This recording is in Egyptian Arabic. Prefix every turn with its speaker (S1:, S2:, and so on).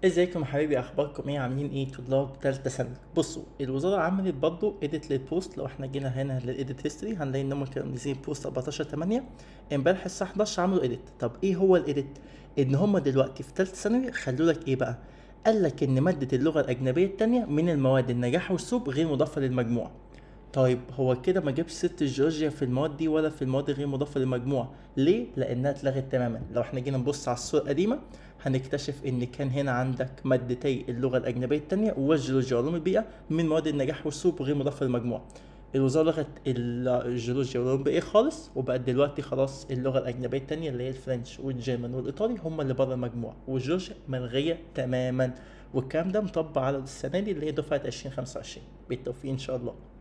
S1: ازيكم يا حبايبي اخباركم ايه عاملين ايه طلاب تالتة سنة بصوا الوزارة عملت برضه اديت للبوست لو احنا جينا هنا للاديت هيستوري هنلاقي ان هم كانوا منزلين بوست 14 8 امبارح الساعة 11 عملوا اديت طب ايه هو الاديت ان هم دلوقتي في تالتة ثانوي خلوا لك ايه بقى قال لك ان مادة اللغة الأجنبية التانية من المواد النجاح والسوب غير مضافة للمجموع طيب هو كده ما جابش ست الجيولوجيا في المواد دي ولا في المواد غير مضافة للمجموع ليه؟ لأنها اتلغت تماما لو احنا جينا نبص على الصورة القديمة هنكتشف ان كان هنا عندك مادتي اللغة الأجنبية التانية والجيولوجيا وعلوم البيئة من مواد النجاح والسوب غير مضافة للمجموع الوزارة لغت الجيولوجيا والعلوم البيئية خالص وبقت دلوقتي خلاص اللغة الأجنبية التانية اللي هي الفرنش والجيرمان والإيطالي هم اللي بره المجموع والجيولوجيا ملغية تماما والكلام ده مطبق على السنة دي اللي هي دفعة 2025 بالتوفيق إن شاء الله